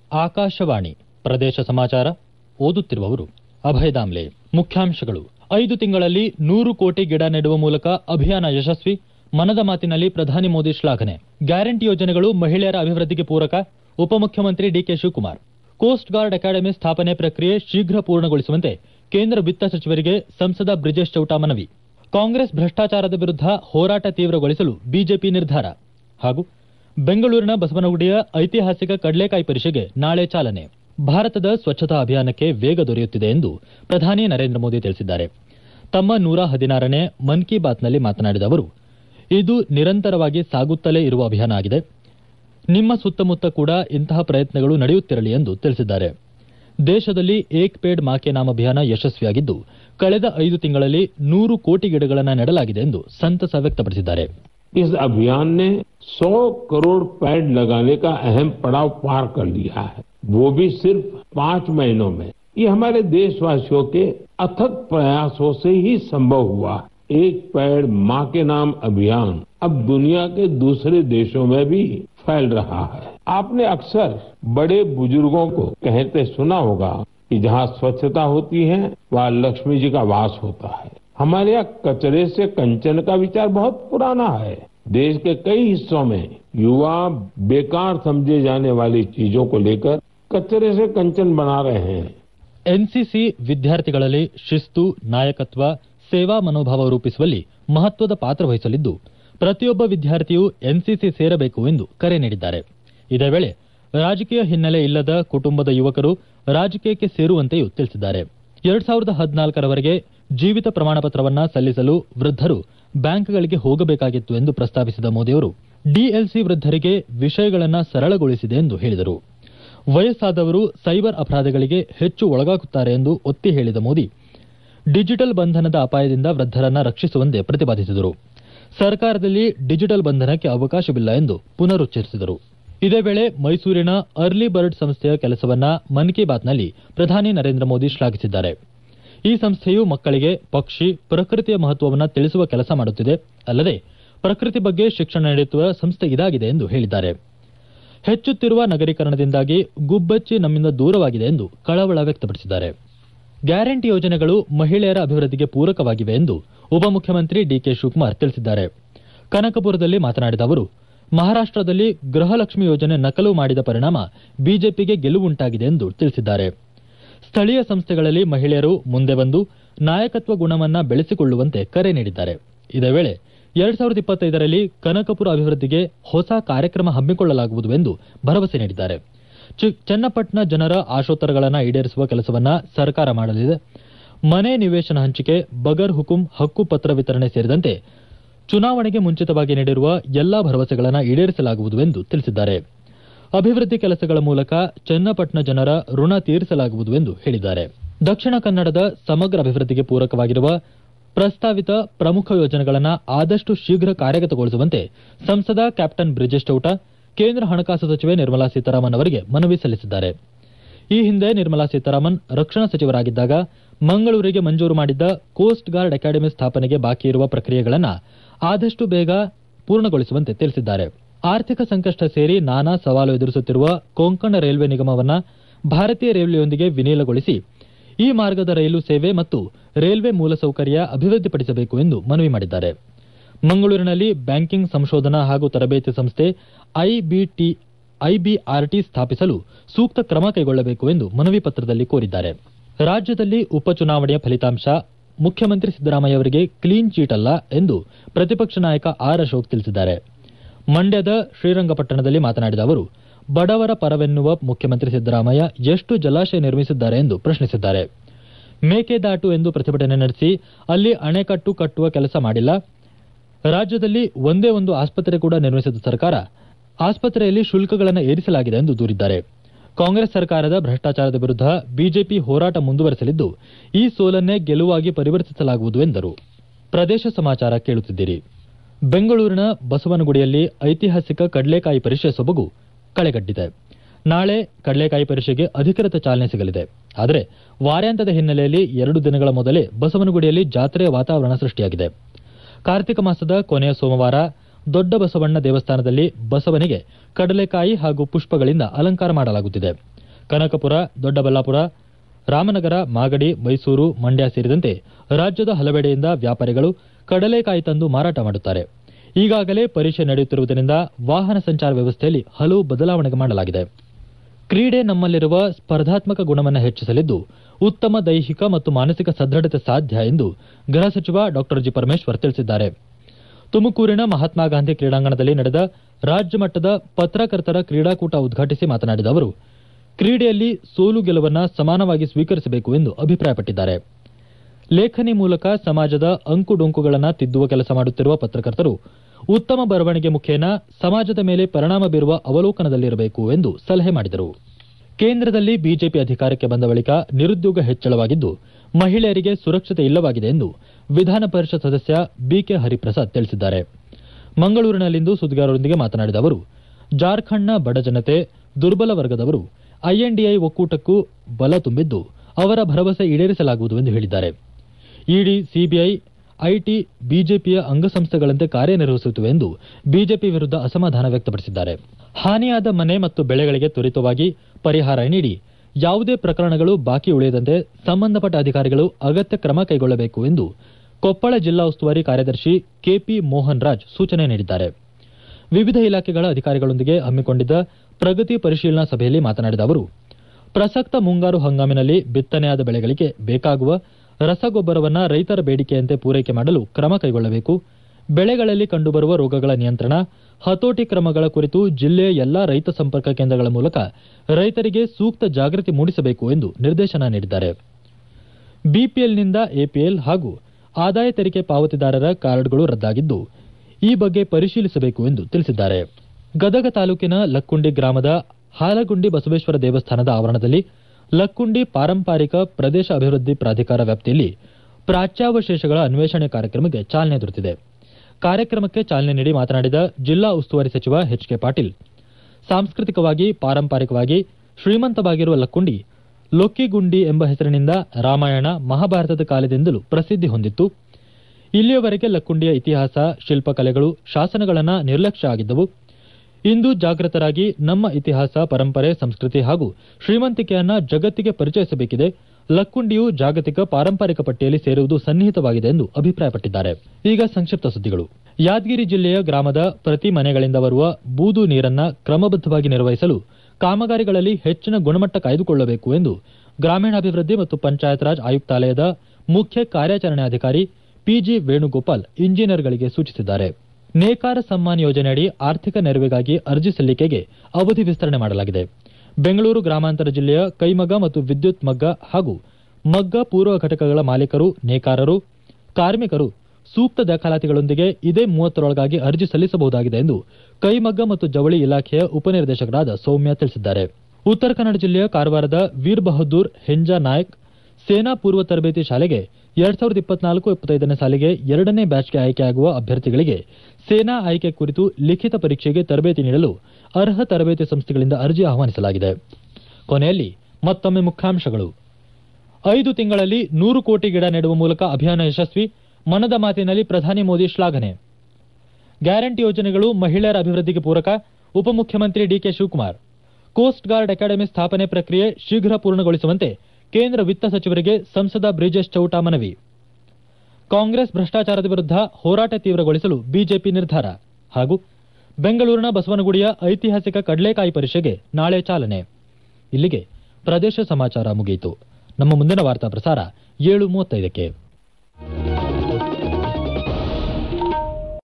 ಆಕಾಶವಾಣಿ ಪ್ರದೇಶ ಸಮಾಚಾರ ಓದುತ್ತಿರುವವರು ಅಭಯ ದಾಮ್ಲೆ ಮುಖ್ಯಾಂಶಗಳು ಐದು ತಿಂಗಳಲ್ಲಿ ನೂರು ಕೋಟಿ ಗಿಡ ನೆಡುವ ಮೂಲಕ ಅಭಿಯಾನ ಯಶಸ್ವಿ ಮನದ ಮಾತಿನಲ್ಲಿ ಪ್ರಧಾನಿ ಮೋದಿ ಶ್ಲಾಘನೆ ಗ್ಯಾರಂಟಿ ಯೋಜನೆಗಳು ಮಹಿಳೆಯರ ಅಭಿವೃದ್ಧಿಗೆ ಪೂರಕ ಉಪಮುಖ್ಯಮಂತ್ರಿ DK Shivakumar coast guard academy ಸ್ಥಾಪನೆ ಪ್ರಕ್ರಿಯೆ ಶೀಘ್ರ ಪೂರ್ಣಗೊಳಿಸುವಂತೆ ಕೇಂದ್ರ ವಿತ್ತ ಸಚಿವರಿಗೆ ಸಂಸದ ಬ್ರಿಜೇಶ್ ಚೌಟಾ ಮನವಿ ಕಾಂಗ್ರೆಸ್ ಭ್ರಷ್ಟಾಚಾರದ ವಿರುದ್ಧ ಹೋರಾಟ ತೀವ್ರಗೊಳಿಸಲು ಬಿಜೆಪಿ ನಿರ್ಧಾರ ಹಾಗೂ ಬೆಂಗಳೂರಿನ ಬಸವನಗುಡಿಯ ಐತಿಹಾಸಿಕ ಕಡ್ಲೆಕಾಯಿ ಪರಿಷೆಗೆ ನಾಳೆ ಚಾಲನೆ ಭಾರತದ ಸ್ವಚ್ಛತಾ ಅಭಿಯಾನಕ್ಕೆ ವೇಗ ದೊರೆಯುತ್ತಿದೆ ಎಂದು ಪ್ರಧಾನಿ ನರೇಂದ್ರ ಮೋದಿ ತಿಳಿಸಿದ್ದಾರೆ ತಮ್ಮ ನೂರ ಹದಿನಾರನೇ ಮನ್ ಕಿ ಬಾತ್ನಲ್ಲಿ ಮಾತನಾಡಿದ ಅವರು ಇದು ನಿರಂತರವಾಗಿ ಸಾಗುತ್ತಲೇ ಇರುವ ಅಭಿಯಾನ ಆಗಿದೆ ನಿಮ್ಮ ಸುತ್ತಮುತ್ತ ಕೂಡ ಇಂತಹ ಪ್ರಯತ್ನಗಳು ನಡೆಯುತ್ತಿರಲಿ ಎಂದು ತಿಳಿಸಿದ್ದಾರೆ ದೇಶದಲ್ಲಿ ಏಕ್ ಪೇಡ್ ಮಾಕೆ ನಾಮ್ ಅಭಿಯಾನ ಯಶಸ್ವಿಯಾಗಿದ್ದು ಕಳೆದ ಐದು ತಿಂಗಳಲ್ಲಿ ನೂರು ಕೋಟಿ ಗಿಡಗಳನ್ನು ನೆಡಲಾಗಿದೆ ಎಂದು ಸಂತಸ ವ್ಯಕ್ತಪಡಿಸಿದ್ದಾರೆ इस अभियान ने 100 करोड़ पेड़ लगाने का अहम पड़ाव पार कर लिया है वो भी सिर्फ पांच महीनों में ये हमारे देशवासियों के अथक प्रयासों से ही संभव हुआ है एक पेड़ माँ के नाम अभियान अब दुनिया के दूसरे देशों में भी फैल रहा है आपने अक्सर बड़े बुजुर्गों को कहते सुना होगा कि जहाँ स्वच्छता होती है वहाँ लक्ष्मी जी का वास होता है हमारे यहाँ कचरे से कंचन का विचार बहुत पुराना है देश के कई हिस्सों में युवा बेकार समझे जाने वाली चीजों को लेकर कचरे से कंचन बना रहे हैं ಎನ್ಸಿಸಿ ವಿದ್ಯಾರ್ಥಿಗಳಲ್ಲಿ ಶಿಸ್ತು ನಾಯಕತ್ವ ಸೇವಾ ಮನೋಭಾವ ರೂಪಿಸುವಲ್ಲಿ ಮಹತ್ವದ ಪಾತ್ರ ವಹಿಸಲಿದ್ದು ಪ್ರತಿಯೊಬ್ಬ ವಿದ್ಯಾರ್ಥಿಯು ಎನ್ಸಿಸಿ ಸೇರಬೇಕು ಎಂದು ಕರೆ ನೀಡಿದ್ದಾರೆ ಇದೇ ವೇಳೆ ರಾಜಕೀಯ ಹಿನ್ನೆಲೆ ಇಲ್ಲದ ಕುಟುಂಬದ ಯುವಕರು ರಾಜಕೀಯಕ್ಕೆ ಸೇರುವಂತೆಯೂ ತಿಳಿಸಿದ್ದಾರೆ ಎರಡ್ ಸಾವಿರದ ಹದಿನಾಲ್ಕರವರೆಗೆ ಜೀವಿತ ಪ್ರಮಾಣ ಪತ್ರವನ್ನ ಸಲ್ಲಿಸಲು ವೃದ್ಧರು ಬ್ಯಾಂಕ್ಗಳಿಗೆ ಹೋಗಬೇಕಾಗಿತ್ತು ಎಂದು ಪ್ರಸ್ತಾಪಿಸಿದ ಮೋದಿಯವರು ಡಿಎಲ್ಸಿ ವೃದ್ಧರಿಗೆ ವಿಷಯಗಳನ್ನು ಸರಳಗೊಳಿಸಿದೆ ಎಂದು ಹೇಳಿದರು ವಯಸ್ಸಾದವರು ಸೈಬರ್ ಅಪರಾಧಗಳಿಗೆ ಹೆಚ್ಚು ಒಳಗಾಗುತ್ತಾರೆ ಎಂದು ಒತ್ತಿ ಹೇಳಿದ ಮೋದಿ ಡಿಜಿಟಲ್ ಬಂಧನದ ಅಪಾಯದಿಂದ ವೃದ್ಧರನ್ನ ರಕ್ಷಿಸುವಂತೆ ಪ್ರತಿಪಾದಿಸಿದರು ಸರ್ಕಾರದಲ್ಲಿ ಡಿಜಿಟಲ್ ಬಂಧನಕ್ಕೆ ಅವಕಾಶವಿಲ್ಲ ಎಂದು ಪುನರುಚ್ಚರಿಸಿದರು ಇದೇ ವೇಳೆ ಮೈಸೂರಿನ ಅರ್ಲಿ ಬರ್ಡ್ ಸಂಸ್ಥೆಯ ಕೆಲಸವನ್ನ ಮನ್ ಕಿ ಬಾತ್ನಲ್ಲಿ ಪ್ರಧಾನಿ ನರೇಂದ್ರ ಮೋದಿ ಶ್ಲಾಘಿಸಿದ್ದಾರೆ ಈ ಸಂಸ್ಥೆಯು ಮಕ್ಕಳಿಗೆ ಪಕ್ಷಿ ಪ್ರಕೃತಿಯ ಮಹತ್ವವನ್ನು ತಿಳಿಸುವ ಕೆಲಸ ಮಾಡುತ್ತಿದೆ ಅಲ್ಲದೆ ಪ್ರಕೃತಿ ಬಗ್ಗೆ ಶಿಕ್ಷಣ ನೀಡುತ್ತಿರುವ ಸಂಸ್ಥೆ ಇದಾಗಿದೆ ಎಂದು ಹೇಳಿದ್ದಾರೆ ಹೆಚ್ಚುತ್ತಿರುವ ನಗರೀಕರಣದಿಂದಾಗಿ ಗುಬ್ಬಚ್ಚಿ ನಮ್ಮಿಂದ ದೂರವಾಗಿದೆ ಎಂದು ಕಳವಳ ವ್ಯಕ್ತಪಡಿಸಿದ್ದಾರೆ ಗ್ಯಾರಂಟಿ ಯೋಜನೆಗಳು ಮಹಿಳೆಯರ ಅಭಿವೃದ್ಧಿಗೆ ಪೂರಕವಾಗಿವೆ ಎಂದು ಉಪಮುಖ್ಯಮಂತ್ರಿ ಡಿಕೆ ಶಿವಕುಮಾರ್ ತಿಳಿಸಿದ್ದಾರೆ ಕನಕಪುರದಲ್ಲಿ ಮಾತನಾಡಿದ ಅವರು ಮಹಾರಾಷ್ಟದಲ್ಲಿ ಗೃಹಲಕ್ಷ್ಮಿ ಯೋಜನೆ ನಕಲು ಮಾಡಿದ ಪರಿಣಾಮ ಬಿಜೆಪಿಗೆ ಗೆಲುವುಂಟಾಗಿದೆ ಎಂದು ತಿಳಿಸಿದ್ದಾರೆ ಸ್ಥಳೀಯ ಸಂಸ್ಥೆಗಳಲ್ಲಿ ಮಹಿಳೆಯರು ಮುಂದೆ ಬಂದು ನಾಯಕತ್ವ ಗುಣವನ್ನ ಬೆಳೆಸಿಕೊಳ್ಳುವಂತೆ ಕರೆ ನೀಡಿದ್ದಾರೆ ಇದೇ ವೇಳೆ ಎರಡ್ ಸಾವಿರದ ಇಪ್ಪತ್ತೈದರಲ್ಲಿ ಕನಕಪುರ ಅಭಿವೃದ್ಧಿಗೆ ಹೊಸ ಕಾರ್ಯಕ್ರಮ ಹಮ್ಮಿಕೊಳ್ಳಲಾಗುವುದು ಎಂದು ಭರವಸೆ ನೀಡಿದ್ದಾರೆ ಚಿ- ಚನ್ನಪಟ್ಟಣ ಜನರ ಆಶೋತ್ತರಗಳನ್ನು ಈಡೇರಿಸುವ ಕೆಲಸವನ್ನ ಸರ್ಕಾರ ಮಾಡಲಿದೆ ಮನೆ ನಿವೇಶನ ಹಂಚಿಕೆ ಬಗರ್ ಹುಕುಂ ಹಕ್ಕು ಪತ್ರ ವಿತರಣೆ ಸೇರಿದಂತೆ ಚುನಾವಣೆಗೆ ಮುಂಚಿತವಾಗಿ ನೀಡಿರುವ ಎಲ್ಲಾ ಭರವಸೆಗಳನ್ನು ಈಡೇರಿಸಲಾಗುವುದು ಎಂದು ತಿಳಿಸಿದ್ದಾರೆ ಅಭಿವೃದ್ಧಿ ಕೆಲಸಗಳ ಮೂಲಕ ಚನ್ನಪಟ್ಟಣ ಜನರ ಋಣ ತೀರಿಸಲಾಗುವುದು ಎಂದು ಹೇಳಿದ್ದಾರೆ ದಕ್ಷಿಣ ಕನ್ನಡದ ಸಮಗ್ರ ಅಭಿವೃದ್ಧಿಗೆ ಪೂರಕವಾಗಿರುವ ಪ್ರಸ್ತಾವಿತ ಪ್ರಮುಖ ಯೋಜನೆಗಳನ್ನು ಆದಷ್ಟು ಶೀಘ್ರ ಕಾರ್ಯಗತಗೊಳಿಸುವಂತೆ ಸಂಸದ ಕ್ಯಾಪ್ಟನ್ ಬ್ರಿಜೇಶ್ ಚೌಟಾ ಕೇಂದ್ರ ಹಣಕಾಸು ಸಚಿವೆ ನಿರ್ಮಲಾ ಸೀತಾರಾಮನ್ ಅವರಿಗೆ ಮನವಿ ಸಲ್ಲಿಸಿದ್ದಾರೆ ಈ ಹಿಂದೆ ನಿರ್ಮಲಾ ಸೀತಾರಾಮನ್ ರಕ್ಷಣಾ ಸಚಿವರಾಗಿದ್ದಾಗ ಮಂಗಳೂರಿಗೆ ಮಂಜೂರು ಮಾಡಿದ್ದ ಕೋಸ್ಟ್ ಗಾರ್ಡ್ ಅಕಾಡೆಮಿ ಸ್ಥಾಪನೆಗೆ ಬಾಕಿ ಇರುವ ಪ್ರಕ್ರಿಯೆಗಳನ್ನು ಆದಷ್ಟು ಬೇಗ ಪೂರ್ಣಗೊಳಿಸುವಂತೆ ತಿಳಿಸಿದ್ದಾರೆ ಆರ್ಥಿಕ ಸಂಕಷ್ಟ ಸೇರಿ ನಾನಾ ಸವಾಲು ಎದುರಿಸುತ್ತಿರುವ ಕೊಂಕಣ ರೈಲ್ವೆ ನಿಗಮವನ್ನ ಭಾರತೀಯ ರೈಲ್ವೆಯೊಂದಿಗೆ ವಿಲೀನಗೊಳಿಸಿ ಈ ಮಾರ್ಗದ ರೈಲು ಸೇವೆ ಮತ್ತು ರೈಲ್ವೆ ಮೂಲಸೌಕರ್ಯ ಅಭಿವೃದ್ಧಿಪಡಿಸಬೇಕು ಎಂದು ಮನವಿ ಮಾಡಿದ್ದಾರೆ ಮಂಗಳೂರಿನಲ್ಲಿ ಬ್ಯಾಂಕಿಂಗ್ ಸಂಶೋಧನಾ ಹಾಗೂ ತರಬೇತಿ ಸಂಸ್ಥೆ ಐಬಿಟಿ ಐಬಿಆರ್ಟಿ ಸ್ಥಾಪಿಸಲು ಸೂಕ್ತ ಕ್ರಮ ಕೈಗೊಳ್ಳಬೇಕು ಎಂದು ಮನವಿ ಪತ್ರದಲ್ಲಿ ಕೋರಿದ್ದಾರೆ ರಾಜ್ಯದಲ್ಲಿ ಉಪಚುನಾವಣೆಯ ಫಲಿತಾಂಶ ಮುಖ್ಯಮಂತ್ರಿ ಸಿದ್ದರಾಮಯ್ಯ ಅವರಿಗೆ ಕ್ಲೀನ್ ಚೀಟ್ ಅಲ್ಲ ಎಂದು ಪ್ರತಿಪಕ್ಷ ನಾಯಕ ಆರ್ ಅಶೋಕ್ ತಿಳಿಸಿದ್ದಾರೆ ಮಂಡ್ಯದ ಶ್ರೀರಂಗಪಟ್ಟಣದಲ್ಲಿ ಮಾತನಾಡಿದ ಅವರು ಬಡವರ ಪರವೆನ್ನುವ ಮುಖ್ಯಮಂತ್ರಿ ಸಿದ್ದರಾಮಯ್ಯ ಎಷ್ಟು ಜಲಾಶಯ ನಿರ್ಮಿಸಿದ್ದಾರೆ ಎಂದು ಪ್ರಶ್ನಿಸಿದ್ದಾರೆ ಮೇಕೆದಾಟು ಎಂದು ಪ್ರತಿಭಟನೆ ನಡೆಸಿ ಅಲ್ಲಿ ಅಣೆಕಟ್ಟು ಕಟ್ಟುವ ಕೆಲಸ ಮಾಡಿಲ್ಲ ರಾಜ್ಯದಲ್ಲಿ ಒಂದೇ ಒಂದು ಆಸ್ಪತ್ರೆ ಕೂಡ ನಿರ್ಮಿಸಿದ ಸರ್ಕಾರ ಆಸ್ಪತ್ರೆಯಲ್ಲಿ ಶುಲ್ಕಗಳನ್ನು ಏರಿಸಲಾಗಿದೆ ಎಂದು ದೂರಿದ್ದಾರೆ ಕಾಂಗ್ರೆಸ್ ಸರ್ಕಾರದ ಭ್ರಷ್ಟಾಚಾರದ ವಿರುದ್ಧ ಬಿಜೆಪಿ ಹೋರಾಟ ಮುಂದುವರೆಸಲಿದ್ದು ಈ ಸೋಲನ್ನೇ ಗೆಲುವಾಗಿ ಪರಿವರ್ತಿಸಲಾಗುವುದು ಎಂದರು ಪ್ರದೇಶ ಸಮಾಚಾರ ಕೇಳುತ್ತಿದ್ದೀರಿ ಬೆಂಗಳೂರಿನ ಬಸವನಗುಡಿಯಲ್ಲಿ ಐತಿಹಾಸಿಕ ಕಡಲೆಕಾಯಿ ಪರಿಷೆ ಸೊಬಗು ಕಳೆಗಟ್ಟಿದೆ ನಾಳೆ ಕಡಲೆಕಾಯಿ ಪರಿಷೆಗೆ ಅಧಿಕೃತ ಚಾಲನೆ ಸಿಗಲಿದೆ ಆದರೆ ವಾರ್ಯಾಂತ್ಯದ ಹಿನ್ನೆಲೆಯಲ್ಲಿ ಎರಡು ದಿನಗಳ ಮೊದಲೇ ಬಸವನಗುಡಿಯಲ್ಲಿ ಜಾತ್ರೆಯ ವಾತಾವರಣ ಸೃಷ್ಟಿಯಾಗಿದೆ ಕಾರ್ತಿಕ ಮಾಸದ ಕೊನೆಯ ಸೋಮವಾರ ದೊಡ್ಡ ಬಸವಣ್ಣ ದೇವಸ್ಥಾನದಲ್ಲಿ ಬಸವನಿಗೆ ಕಡಲೆಕಾಯಿ ಹಾಗೂ ಪುಷ್ಪಗಳಿಂದ ಅಲಂಕಾರ ಮಾಡಲಾಗುತ್ತಿದೆ ಕನಕಪುರ ದೊಡ್ಡಬಳ್ಳಾಪುರ ರಾಮನಗರ ಮಾಗಡಿ ಮೈಸೂರು ಮಂಡ್ಯ ಸೇರಿದಂತೆ ರಾಜ್ಯದ ಹಲವೆಡೆಯಿಂದ ವ್ಯಾಪಾರಿಗಳು ಕಡಲೆಕಾಯಿ ತಂದು ಮಾರಾಟ ಮಾಡುತ್ತಾರೆ ಈಗಾಗಲೇ ಪರೀಕ್ಷೆ ನಡೆಯುತ್ತಿರುವುದರಿಂದ ವಾಹನ ಸಂಚಾರ ವ್ಯವಸ್ಥೆಯಲ್ಲಿ ಹಲವು ಬದಲಾವಣೆ ಮಾಡಲಾಗಿದೆ ಕ್ರೀಡೆ ನಮ್ಮಲ್ಲಿರುವ ಸ್ಪರ್ಧಾತ್ಮಕ ಗುಣವನ್ನು ಹೆಚ್ಚಿಸಲಿದ್ದು ಉತ್ತಮ ದೈಹಿಕ ಮತ್ತು ಮಾನಸಿಕ ಸದೃಢತೆ ಸಾಧ್ಯ ಎಂದು ಗೃಹ ಸಚಿವ ಡಾ ಜಿ ಪರಮೇಶ್ವರ್ ತಿಳಿಸಿದ್ದಾರೆ ತುಮಕೂರಿನ ಮಹಾತ್ಮ ಗಾಂಧಿ ಕ್ರೀಡಾಂಗಣದಲ್ಲಿ ನಡೆದ ರಾಜ್ಯ ಮಟ್ಟದ ಪತ್ರಕರ್ತರ ಕ್ರೀಡಾಕೂಟ ಉದ್ಘಾಟಿಸಿ ಮಾತನಾಡಿದ ಅವರು ಕ್ರೀಡೆಯಲ್ಲಿ ಸೋಲು ಗೆಲುವನ್ನ ಸಮಾನವಾಗಿ ಸ್ವೀಕರಿಸಬೇಕು ಎಂದು ಅಭಿಪ್ರಾಯಪಟ್ಟಿದ್ದಾರೆ ಲೇಖನಿ ಮೂಲಕ ಸಮಾಜದ ಅಂಕುಡೊಂಕುಗಳನ್ನು ತಿದ್ದುವ ಕೆಲಸ ಮಾಡುತ್ತಿರುವ ಪತ್ರಕರ್ತರು ಉತ್ತಮ ಬರವಣಿಗೆ ಮುಖೇನ ಸಮಾಜದ ಮೇಲೆ ಪರಿಣಾಮ ಬೀರುವ ಅವಲೋಕನದಲ್ಲಿರಬೇಕು ಎಂದು ಸಲಹೆ ಮಾಡಿದರು ಕೇಂದ್ರದಲ್ಲಿ ಬಿಜೆಪಿ ಅಧಿಕಾರಕ್ಕೆ ಬಂದ ಬಳಿಕ ನಿರುದ್ಯೋಗ ಹೆಚ್ಚಳವಾಗಿದ್ದು ಮಹಿಳೆಯರಿಗೆ ಸುರಕ್ಷತೆ ಇಲ್ಲವಾಗಿದೆ ಎಂದು ವಿಧಾನ ಪರಿಷತ್ ಸದಸ್ಯ ಬಿಕೆ ಹರಿಪ್ರಸಾದ್ ತಿಳಿಸಿದ್ದಾರೆ ಮಂಗಳೂರಿನಲ್ಲಿಂದು ಸುದ್ದಿಗಾರರೊಂದಿಗೆ ಮಾತನಾಡಿದ ಅವರು ಜಾರ್ಖಂಡ್ನ ಬಡ ಜನತೆ ದುರ್ಬಲ ವರ್ಗದವರು ಐಎನ್ಡಿಐ ಒಕ್ಕೂಟಕ್ಕೂ ಬಲ ತುಂಬಿದ್ದು ಅವರ ಭರವಸೆ ಈಡೇರಿಸಲಾಗುವುದು ಎಂದು ಹೇಳಿದ್ದಾರೆ ಇಡಿ ಸಿಬಿಐ ಐಟಿ ಬಿಜೆಪಿಯ ಅಂಗಸಂಸ್ಥೆಗಳಂತೆ ಕಾರ್ಯನಿರ್ವಹಿಸುತ್ತಿವೆ ಎಂದು ಬಿಜೆಪಿ ವಿರುದ್ಧ ಅಸಮಾಧಾನ ವ್ಯಕ್ತಪಡಿಸಿದ್ದಾರೆ ಹಾನಿಯಾದ ಮನೆ ಮತ್ತು ಬೆಳೆಗಳಿಗೆ ತ್ವರಿತವಾಗಿ ಪರಿಹಾರ ನೀಡಿ ಯಾವುದೇ ಪ್ರಕರಣಗಳು ಬಾಕಿ ಉಳಿಯದಂತೆ ಸಂಬಂಧಪಟ್ಟ ಅಧಿಕಾರಿಗಳು ಅಗತ್ಯ ಕ್ರಮ ಕೈಗೊಳ್ಳಬೇಕು ಎಂದು ಕೊಪ್ಪಳ ಜಿಲ್ಲಾ ಉಸ್ತುವಾರಿ ಕಾರ್ಯದರ್ಶಿ ಕೆಪಿ ಮೋಹನ್ ರಾಜ್ ಸೂಚನೆ ನೀಡಿದ್ದಾರೆ ವಿವಿಧ ಇಲಾಖೆಗಳ ಅಧಿಕಾರಿಗಳೊಂದಿಗೆ ಹಮ್ಮಿಕೊಂಡಿದ್ದ ಪ್ರಗತಿ ಪರಿಶೀಲನಾ ಸಭೆಯಲ್ಲಿ ಮಾತನಾಡಿದ ಅವರು ಪ್ರಸಕ್ತ ಮುಂಗಾರು ಹಂಗಾಮಿನಲ್ಲಿ ಬಿತ್ತನೆಯಾದ ಬೆಳೆಗಳಿಗೆ ಬೇಕಾಗುವ ರಸಗೊಬ್ಬರವನ್ನ ರೈತರ ಬೇಡಿಕೆಯಂತೆ ಪೂರೈಕೆ ಮಾಡಲು ಕ್ರಮ ಕೈಗೊಳ್ಳಬೇಕು ಬೆಳೆಗಳಲ್ಲಿ ಕಂಡುಬರುವ ರೋಗಗಳ ನಿಯಂತ್ರಣ ಹತೋಟಿ ಕ್ರಮಗಳ ಕುರಿತು ಜಿಲ್ಲೆಯ ಎಲ್ಲಾ ರೈತ ಸಂಪರ್ಕ ಕೇಂದ್ರಗಳ ಮೂಲಕ ರೈತರಿಗೆ ಸೂಕ್ತ ಜಾಗೃತಿ ಮೂಡಿಸಬೇಕು ಎಂದು ನಿರ್ದೇಶನ ನೀಡಿದ್ದಾರೆ ಬಿಪಿಎಲ್ನಿಂದ ಎಪಿಎಲ್ ಹಾಗೂ ಆದಾಯ ತೆರಿಗೆ ಪಾವತಿದಾರರ ಕಾರ್ಡ್ಗಳು ರದ್ದಾಗಿದ್ದು ಈ ಬಗ್ಗೆ ಪರಿಶೀಲಿಸಬೇಕು ಎಂದು ತಿಳಿಸಿದ್ದಾರೆ ಗದಗ ತಾಲೂಕಿನ ಲಕ್ಕುಂಡಿ ಗ್ರಾಮದ ಹಾಲಗುಂಡಿ ಬಸವೇಶ್ವರ ದೇವಸ್ಥಾನದ ಆವರಣದಲ್ಲಿ ಲಕ್ಕುಂಡಿ ಪಾರಂಪರಿಕ ಪ್ರದೇಶ ಅಭಿವೃದ್ಧಿ ಪ್ರಾಧಿಕಾರ ವ್ಯಾಪ್ತಿಯಲ್ಲಿ ಪ್ರಾಚ್ಯಾವಶೇಷಗಳ ಅನ್ವೇಷಣೆ ಕಾರ್ಯಕ್ರಮಕ್ಕೆ ಚಾಲನೆ ದೊರೆತಿದೆ ಕಾರ್ಯಕ್ರಮಕ್ಕೆ ಚಾಲನೆ ನೀಡಿ ಮಾತನಾಡಿದ ಜಿಲ್ಲಾ ಉಸ್ತುವಾರಿ ಸಚಿವ ಎಚ್ ಕೆ ಪಾಟೀಲ್ ಸಾಂಸ್ಕೃತಿಕವಾಗಿ ಪಾರಂಪರಿಕವಾಗಿ ಶ್ರೀಮಂತವಾಗಿರುವ ಲಕ್ಕುಂಡಿ ಲೊಕ್ಕಿಗುಂಡಿ ಎಂಬ ಹೆಸರಿನಿಂದ ರಾಮಾಯಣ ಮಹಾಭಾರತದ ಕಾಲದಿಂದಲೂ ಪ್ರಸಿದ್ಧಿ ಹೊಂದಿತ್ತು ಇಲ್ಲಿಯವರೆಗೆ ಲಕ್ಕುಂಡಿಯ ಇತಿಹಾಸ ಶಿಲ್ಪಕಲೆಗಳು ಶಾಸನಗಳನ್ನ ನಿರ್ಲಕ್ಷ್ಯ ಆಗಿದ್ದವು ಇಂದು ಜಾಗೃತರಾಗಿ ನಮ್ಮ ಇತಿಹಾಸ ಪರಂಪರೆ ಸಂಸ್ಕೃತಿ ಹಾಗೂ ಶ್ರೀಮಂತಿಕೆಯನ್ನ ಜಗತ್ತಿಗೆ ಪರಿಚಯಿಸಬೇಕಿದೆ ಲಕ್ಕುಂಡಿಯು ಜಾಗತಿಕ ಪಾರಂಪರಿಕ ಪಟ್ಟಿಯಲ್ಲಿ ಸೇರುವುದು ಸನ್ನಿಹಿತವಾಗಿದೆ ಎಂದು ಅಭಿಪ್ರಾಯಪಟ್ಟಿದ್ದಾರೆ ಈಗ ಸಂಕ್ಷಿಪ್ತ ಸುದ್ದಿಗಳು ಯಾದಗಿರಿ ಜಿಲ್ಲೆಯ ಗ್ರಾಮದ ಪ್ರತಿ ಮನೆಗಳಿಂದ ಬರುವ ಬೂದು ನೀರನ್ನ ಕ್ರಮಬದ್ಧವಾಗಿ ನಿರ್ವಹಿಸಲು ಕಾಮಗಾರಿಗಳಲ್ಲಿ ಹೆಚ್ಚಿನ ಗುಣಮಟ್ಟ ಕಾಯ್ದುಕೊಳ್ಳಬೇಕು ಎಂದು ಗ್ರಾಮೀಣಾಭಿವೃದ್ಧಿ ಮತ್ತು ಪಂಚಾಯತ್ ರಾಜ್ ಆಯುಕ್ತಾಲಯದ ಮುಖ್ಯ ಕಾರ್ಯಾಚರಣೆ ಅಧಿಕಾರಿ ಪಿಜಿ ವೇಣುಗೋಪಾಲ್ ಇಂಜಿನಿಯರ್ಗಳಿಗೆ ಸೂಚಿಸಿದ್ದಾರೆ ನೇಕಾರ ಸಮ್ಮಾನ್ ಯೋಜನೆಯಡಿ ಆರ್ಥಿಕ ನೆರವಿಗಾಗಿ ಅರ್ಜಿ ಸಲ್ಲಿಕೆಗೆ ಅವಧಿ ವಿಸ್ತರಣೆ ಮಾಡಲಾಗಿದೆ ಬೆಂಗಳೂರು ಗ್ರಾಮಾಂತರ ಜಿಲ್ಲೆಯ ಕೈಮಗ್ಗ ಮತ್ತು ವಿದ್ಯುತ್ ಮಗ್ಗ ಹಾಗೂ ಮಗ್ಗ ಪೂರ್ವ ಘಟಕಗಳ ಮಾಲೀಕರು ನೇಕಾರರು ಕಾರ್ಮಿಕರು ಸೂಕ್ತ ದಾಖಲಾತಿಗಳೊಂದಿಗೆ ಇದೇ ಮೂವತ್ತರೊಳಗಾಗಿ ಅರ್ಜಿ ಸಲ್ಲಿಸಬಹುದಾಗಿದೆ ಎಂದು ಕೈಮಗ್ಗ ಮತ್ತು ಜವಳಿ ಇಲಾಖೆಯ ಉಪನಿರ್ದೇಶಕರಾದ ಸೌಮ್ಯ ತಿಳಿಸಿದ್ದಾರೆ ಉತ್ತರ ಕನ್ನಡ ಜಿಲ್ಲೆಯ ಕಾರವಾರದ ವೀರ್ ಬಹದ್ದೂರ್ ಹೆಂಜಾ ನಾಯಕ್ ಸೇನಾ ಪೂರ್ವ ತರಬೇತಿ ಶಾಲೆಗೆ ಎರಡ್ ಸಾವಿರದ ಇಪ್ಪತ್ನಾಲ್ಕು ಇಪ್ಪತ್ತೈದನೇ ಸಾಲಿಗೆ ಎರಡನೇ ಬ್ಯಾಚ್ಗೆ ಆಯ್ಕೆಯಾಗುವ ಅಭ್ಯರ್ಥಿಗಳಿಗೆ ಸೇನಾ ಆಯ್ಕೆ ಕುರಿತು ಲಿಖಿತ ಪರೀಕ್ಷೆಗೆ ತರಬೇತಿ ನೀಡಲು ಅರ್ಹ ತರಬೇತಿ ಸಂಸ್ಥೆಗಳಿಂದ ಅರ್ಜಿ ಆಹ್ವಾನಿಸಲಾಗಿದೆ ಕೊನೆಯಲ್ಲಿ ಮತ್ತೊಮ್ಮೆ ಮುಖ್ಯಾಂಶಗಳು ಐದು ತಿಂಗಳಲ್ಲಿ ನೂರು ಕೋಟಿ ಗಿಡ ನೆಡುವ ಮೂಲಕ ಅಭಿಯಾನ ಯಶಸ್ವಿ ಮನದ ಮಾತಿನಲ್ಲಿ ಪ್ರಧಾನಿ ಮೋದಿ ಶ್ಲಾಘನೆ ಗ್ಯಾರಂಟಿ ಯೋಜನೆಗಳು ಮಹಿಳೆಯರ ಅಭಿವೃದ್ಧಿಗೆ ಪೂರಕ ಉಪಮುಖ್ಯಮಂತ್ರಿ DK Shivakumar coast guard academy ಸ್ಥಾಪನೆ ಪ್ರಕ್ರಿಯೆ ಶೀಘ್ರ ಪೂರ್ಣಗೊಳಿಸುವಂತೆ ಕೇಂದ್ರ ವಿತ್ತ ಸಚಿವರಿಗೆ ಸಂಸದ ಬ್ರಿಜೇಶ್ ಚೌಟಾ ಮನವಿ ಕಾಂಗ್ರೆಸ್ ಭ್ರಷ್ಟಾಚಾರದ ವಿರುದ್ಧ ಹೋರಾಟ ತೀವ್ರಗೊಳಿಸಲು ಬಿಜೆಪಿ ನಿರ್ಧಾರ ಹಾಗೂ ಬೆಂಗಳೂರಿನ ಬಸವನಗುಡಿಯ ಐತಿಹಾಸಿಕ ಕಡಲೆಕಾಯಿ ಪರಿಷೆಗೆ ನಾಳೆ ಚಾಲನೆ ಇಲ್ಲಿಗೆ ಪ್ರದೇಶ ಸಮಾಚಾರ ಮುಗಿಯಿತು ನಮ್ಮ ಮುಂದಿನ ವಾರ್ತಾ ಪ್ರಸಾರ ಏಳು ಮೂವತ್ತೈದಕ್ಕೆ